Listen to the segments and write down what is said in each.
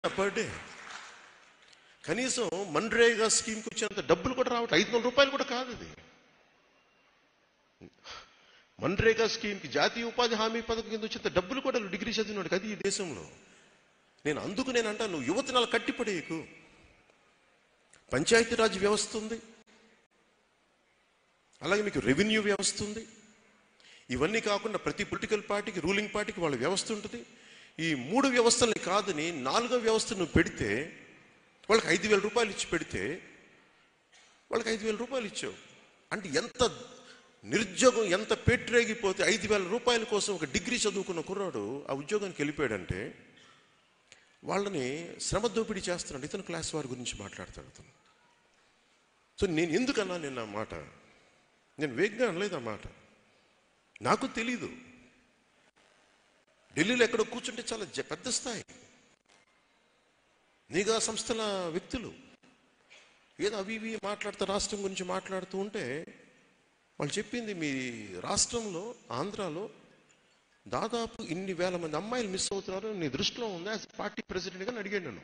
per day కనీసం మన్రేగా స్కీమ్కి వచ్చేంత డబ్బులు కూడా రావట్లేదు ఐదు వందల రూపాయలు కూడా కాదు అది మన్రేగా స్కీమ్కి జాతీయ ఉపాధి హామీ పథకం కింద వచ్చేంత డబ్బులు కూడా డిగ్రీ చదివినాడు అది ఈ దేశంలో నేను అందుకు నేను అంటా నువ్వు యువతను అలా కట్టిపడేయకు పంచాయతీరాజ్ వ్యవస్థ ఉంది అలాగే మీకు రెవెన్యూ వ్యవస్థ ఉంది ఇవన్నీ కాకుండా ప్రతి పొలిటికల్ పార్టీకి రూలింగ్ పార్టీకి వాళ్ళ వ్యవస్థ ఉంటుంది ఈ మూడు వ్యవస్థల్ని కాదని నాలుగో వ్యవస్థ నువ్వు పెడితే వాళ్ళకి ఐదు వేల రూపాయలు ఇచ్చి పెడితే వాళ్ళకి ఐదు వేల రూపాయలు ఇచ్చావు అంటే ఎంత నిరుద్యోగం ఎంత పెట్టరేగిపోతే ఐదు వేల రూపాయల కోసం ఒక డిగ్రీ చదువుకున్న కుర్రాడు ఆ ఉద్యోగానికి వెళ్ళిపోయాడంటే వాళ్ళని శ్రమ దోపిడీ చేస్తున్నాడు ఇతను క్లాస్ వారి గురించి మాట్లాడతాడు అతను సో నేను ఎందుకన్నా నేను ఆ మాట నేను వేగ్గా అనలేదు ఆ మాట నాకు తెలీదు ఢిల్లీలో ఎక్కడో కూర్చుంటే చాలా జ- పెద్ద స్థాయి నిఘా సంస్థల వ్యక్తులు ఏదో అవి ఇవి మాట్లాడుతూ రాష్ట్రం గురించి మాట్లాడుతూ ఉంటే వాళ్ళు చెప్పింది మీ రాష్ట్రంలో ఆంధ్రాలో దాదాపు ఇన్ని వేల మంది అమ్మాయిలు మిస్ అవుతున్నారు నీ దృష్టిలో ఉందా యాజ్ పార్టీ ప్రెసిడెంట్గా అడిగాను నేను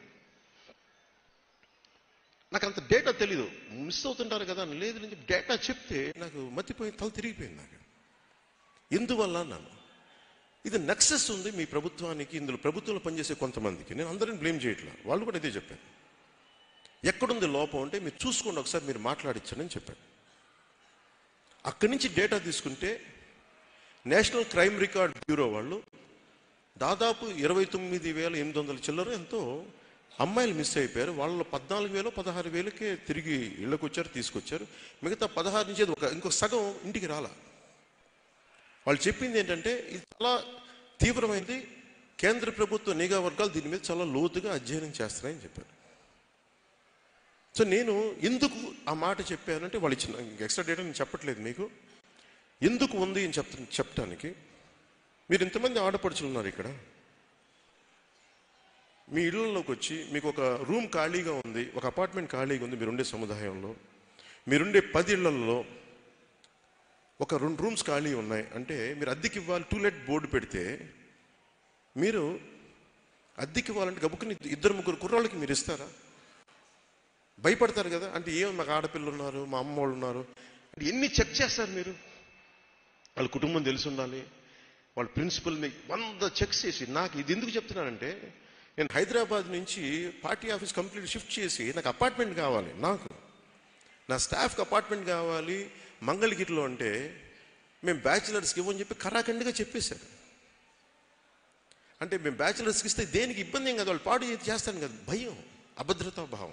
నాకు అంత డేటా తెలీదు మిస్ అవుతుంటారు కదా అని లేదు నేను డేటా చెప్తే నాకు మతిపోయి తల తిరిగిపోయింది నాకు ఎందువల్ల అన్నాను ఇది నక్సెస్ ఉంది మీ ప్రభుత్వానికి ఇందులో ప్రభుత్వంలో పనిచేసే కొంతమందికి నేను అందరిని బ్లేమ్ చేయట్లా వాళ్ళు కూడా ఇదే చెప్పాను ఎక్కడుంది లోపం అంటే మీరు చూసుకోండి ఒకసారి మీరు మాట్లాడించండి అని చెప్పాను అక్కడి నుంచి డేటా తీసుకుంటే నేషనల్ క్రైమ్ రికార్డ్ బ్యూరో వాళ్ళు దాదాపు ఇరవై తొమ్మిది వేల ఎనిమిది వందల చిల్లర ఎంతో అమ్మాయిలు మిస్ అయిపోయారు వాళ్ళలో పద్నాలుగు వేలు పదహారు వేలకే తిరిగి ఇళ్ళకు వచ్చారు తీసుకొచ్చారు మిగతా పదహారు నుంచి ఒక ఇంకో సగం ఇంటికి రాలా వాళ్ళు చెప్పింది ఏంటంటే ఇది చాలా తీవ్రమైనది కేంద్ర ప్రభుత్వ నిఘా వర్గాలు దీని మీద చాలా లోతుగా అధ్యయనం చేస్తున్నాయని చెప్పారు సో నేను ఎందుకు ఆ మాట చెప్పానంటే వాళ్ళు ఇచ్చిన ఎక్స్ట్రా డేటా నేను చెప్పట్లేదు మీకు ఎందుకు ఉంది అని చెప్త చెప్పడానికి మీరు ఇంతమంది ఆడపడుచులు ఉన్నారు ఇక్కడ మీ ఇళ్ళలోకి వచ్చి మీకు ఒక రూమ్ ఖాళీగా ఉంది ఒక అపార్ట్మెంట్ ఖాళీగా ఉంది మీరుండే సముదాయంలో మీరుండే పది ఇళ్లలో ఒక రెండు రూమ్స్ ఖాళీ ఉన్నాయి అంటే మీరు అద్దెకి ఇవ్వాలి టూ లెట్ బోర్డు పెడితే మీరు అద్దెకి ఇవ్వాలంటే గబుక్కుని ఇద్దరు ముగ్గురు కుర్రాళ్ళకి మీరు ఇస్తారా భయపడతారు కదా అంటే ఏం మాకు ఆడపిల్లలు ఉన్నారు మా అమ్మ వాళ్ళు ఉన్నారు అంటే ఎన్ని చెక్ చేస్తారు మీరు వాళ్ళ కుటుంబం తెలిసి ఉండాలి వాళ్ళ ప్రిన్సిపల్ని వంద చెక్స్ చేసి నాకు ఇది ఎందుకు చెప్తున్నానంటే నేను హైదరాబాద్ నుంచి పార్టీ ఆఫీస్ కంప్లీట్ షిఫ్ట్ చేసి నాకు అపార్ట్మెంట్ కావాలి నాకు నా స్టాఫ్కి అపార్ట్మెంట్ కావాలి మంగళగిరిలో అంటే మేము బ్యాచిలర్స్కి ఇవ్వని చెప్పి కరాఖండిగా చెప్పేశారు అంటే మేము బ్యాచిలర్స్కి ఇస్తే దేనికి ఇబ్బంది ఏం కదా వాళ్ళు పాడు చేసి చేస్తాను కదా భయం అభద్రతా భావం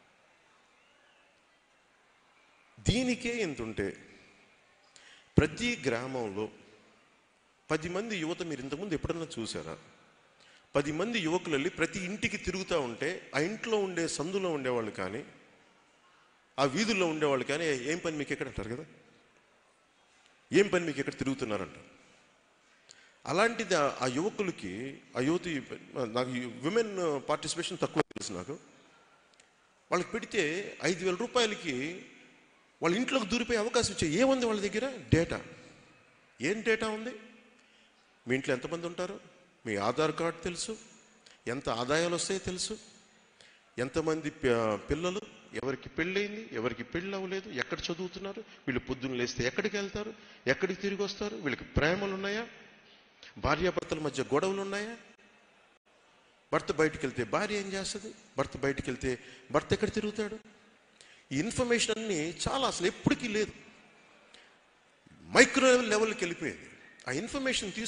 దీనికే ఎంత ఉంటే ప్రతి గ్రామంలో పది మంది యువత మీరు ఇంతకుముందు ఎప్పుడన్నా చూసారా పది మంది యువకులు వెళ్ళి ప్రతి ఇంటికి తిరుగుతూ ఉంటే ఆ ఇంట్లో ఉండే సందులో ఉండేవాళ్ళు కానీ ఆ వీధుల్లో ఉండేవాళ్ళు కానీ ఏం పని మీకు ఎక్కడ అంటారు కదా ఏం పని మీకు ఎక్కడ తిరుగుతున్నారంట అలాంటిది ఆ- ఆ యువకులకి ఆ యువతి నాకు విమెన్ పార్టిసిపేషన్ తక్కువ తెలుసు నాకు వాళ్ళకి పెడితే ఐదు వేల రూపాయలకి వాళ్ళ ఇంట్లోకి దూరిపోయే అవకాశం ఇచ్చే ఏముంది వాళ్ళ దగ్గర డేటా ఏం డేటా ఉంది మీ ఇంట్లో ఎంతమంది ఉంటారు మీ ఆధార్ కార్డు తెలుసు ఎంత ఆదాయాలు వస్తాయో తెలుసు ఎంతమంది ప- పిల్లలు ఎవరికి పెళ్ళయింది ఎవరికి పెళ్ళి అవ్వలేదు ఎక్కడ చదువుతున్నారు వీళ్ళు పొద్దున్న లేస్తే ఎక్కడికి వెళ్తారు ఎక్కడికి తిరిగి వస్తారు వీళ్ళకి ప్రేమలు ఉన్నాయా భార్యాభర్తల మధ్య గొడవలు ఉన్నాయా భర్త బయటికి వెళ్తే భార్య ఏం చేస్తుంది భర్త బయటికి వెళ్తే భర్త ఎక్కడ తిరుగుతాడు ఈ ఇన్ఫర్మేషన్ అన్ని చాలా అసలు ఎప్పటికీ లేదు మైక్రో లెవెల్కి వెళ్ళిపోయింది ఆ ఇన్ఫర్మేషన్ తీసుకు